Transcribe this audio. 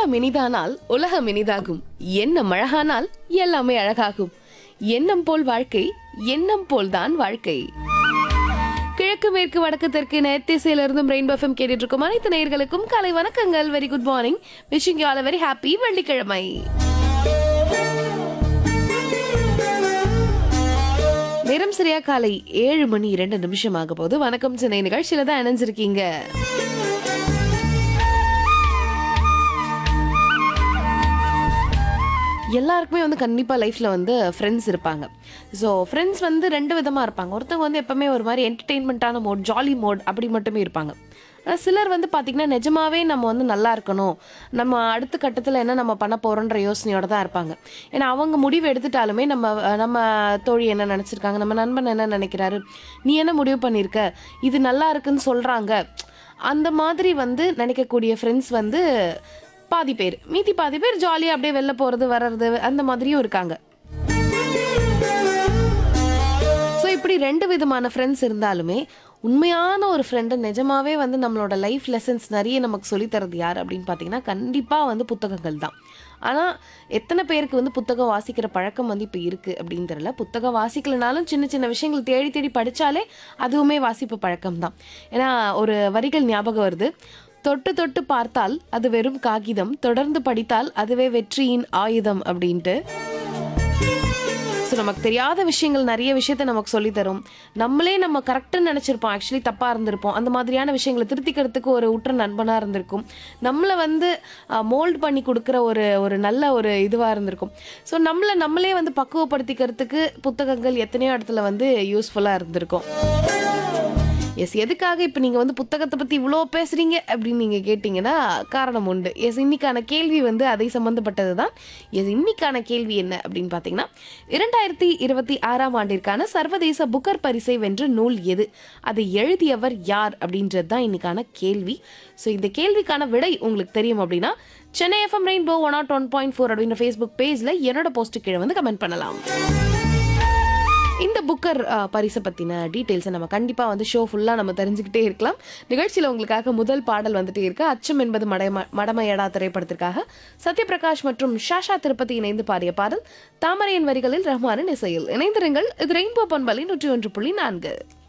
உள்ளம் இனிதானால் உலகம் இனிதாகும் எண்ணம் அழகானால் எல்லாமே அழகாகும் எண்ணம் போல் வாழ்க்கை எண்ணம் போல்தான் வாழ்க்கை கிழக்கு மேற்கு வடக்கு தெற்கு நேர்த்திசையில இருந்தும் ரெயின்போ எஃப்எம் கேட்டுட்டு இருக்கும் அனைத்து நேயர்களுக்கும் காலை வணக்கங்கள் very good morning wishing you all very happy வெள்ளிக்கிழமை நேரம் சரியா காலை ஏழு மணி இரண்டு நிமிஷம் ஆக போது வணக்கம் சென்னை நிகழ்ச்சியில தான் இணைஞ்சிருக்கீங்க எல்லாருக்குமே வந்து கண்டிப்பாக லைஃப்பில் வந்து ஃப்ரெண்ட்ஸ் இருப்பாங்க ஸோ ஃப்ரெண்ட்ஸ் வந்து ரெண்டு விதமாக இருப்பாங்க ஒருத்தவங்க வந்து எப்பவுமே ஒரு மாதிரி என்டர்டெயின்மெண்ட்டான மோட் ஜாலி மோட் அப்படி மட்டுமே இருப்பாங்க ஆனா சிலர் வந்து பார்த்திங்கன்னா நிஜமாவே நம்ம வந்து நல்லா இருக்கணும் நம்ம அடுத்த கட்டத்தில் என்ன நம்ம பண்ண போகிறோன்ற யோசனையோட தான் இருப்பாங்க ஏன்னா அவங்க முடிவு எடுத்துட்டாலுமே நம்ம நம்ம தோழி என்ன நினச்சிருக்காங்க நம்ம நண்பன் என்ன நினைக்கிறாரு நீ என்ன முடிவு பண்ணியிருக்க இது நல்லா இருக்குன்னு சொல்கிறாங்க அந்த மாதிரி வந்து நினைக்கக்கூடிய ஃப்ரெண்ட்ஸ் வந்து பாதி பேர் மீதி பாதி பேர் ஜாலியாக அப்படியே வெளில போகிறது வர்றது அந்த மாதிரியும் இருக்காங்க ஸோ இப்படி ரெண்டு விதமான ஃப்ரெண்ட்ஸ் இருந்தாலுமே உண்மையான ஒரு ஃப்ரெண்டு நிஜமாவே வந்து நம்மளோட லைஃப் லெசன்ஸ் நிறைய நமக்கு சொல்லித் தரது யார் அப்படின்னு பார்த்தீங்கன்னா கண்டிப்பாக வந்து புத்தகங்கள் தான் ஆனால் எத்தனை பேருக்கு வந்து புத்தகம் வாசிக்கிற பழக்கம் வந்து இப்போ இருக்குது அப்படின்னு தெரியல புத்தகம் வாசிக்கலனாலும் சின்ன சின்ன விஷயங்கள் தேடி தேடி படித்தாலே அதுவுமே வாசிப்பு பழக்கம் தான் ஏன்னா ஒரு வரிகள் ஞாபகம் வருது தொட்டு தொட்டு பார்த்தால் அது வெறும் காகிதம் தொடர்ந்து படித்தால் அதுவே வெற்றியின் ஆயுதம் அப்படின்ட்டு ஸோ நமக்கு தெரியாத விஷயங்கள் நிறைய விஷயத்த நமக்கு சொல்லித் தரும் நம்மளே நம்ம கரெக்டாக நினச்சிருப்போம் ஆக்சுவலி தப்பாக இருந்திருப்போம் அந்த மாதிரியான விஷயங்களை திருத்திக்கிறதுக்கு ஒரு உற்ற நண்பனாக இருந்திருக்கும் நம்மளை வந்து மோல்ட் பண்ணி கொடுக்குற ஒரு ஒரு நல்ல ஒரு இதுவாக இருந்திருக்கும் ஸோ நம்மளை நம்மளே வந்து பக்குவப்படுத்திக்கிறதுக்கு புத்தகங்கள் எத்தனையோ இடத்துல வந்து யூஸ்ஃபுல்லாக இருந்திருக்கும் எஸ் எதுக்காக இப்போ நீங்கள் வந்து புத்தகத்தை பற்றி இவ்வளோ பேசுகிறீங்க அப்படின்னு நீங்கள் கேட்டிங்கன்னா காரணம் உண்டு எஸ் இன்னைக்கான கேள்வி வந்து அதை சம்மந்தப்பட்டது தான் எஸ் இன்னைக்கான கேள்வி என்ன அப்படின்னு பார்த்தீங்கன்னா இரண்டாயிரத்தி இருபத்தி ஆறாம் ஆண்டிற்கான சர்வதேச புக்கர் பரிசை வென்ற நூல் எது அதை எழுதியவர் யார் அப்படின்றது தான் இன்னைக்கான கேள்வி ஸோ இந்த கேள்விக்கான விடை உங்களுக்கு தெரியும் அப்படின்னா Chennai FM rainbow one naught one point four அப்படின்ற ஃபேஸ்புக் பேஜில் என்னோட போஸ்ட்டு கீழே வந்து கமெண்ட் பண்ணலாம் இந்த புக்கர் அஹ், பரிசை பற்றின டீட்டெயில்ஸை நம்ம கண்டிப்பாக வந்து ஷோ ஃபுல்லாக நம்ம தெரிஞ்சுக்கிட்டே இருக்கலாம் நிகழ்ச்சியில் உங்களுக்காக முதல் பாடல் வந்துட்டே இருக்கு அச்சம் என்பது மடம மடமையடா திரைப்படத்திற்காக சத்யபிரகாஷ் மற்றும் ஷாஷா திருப்பதி இணைந்து பாடிய பாடல் தாமரையின் வரிகளில் ரஹ்மானின் இசையில் இணைந்திருங்கள் இது ரெயின்போ பண்பலி நூற்றி ஒன்று புள்ளி நான்கு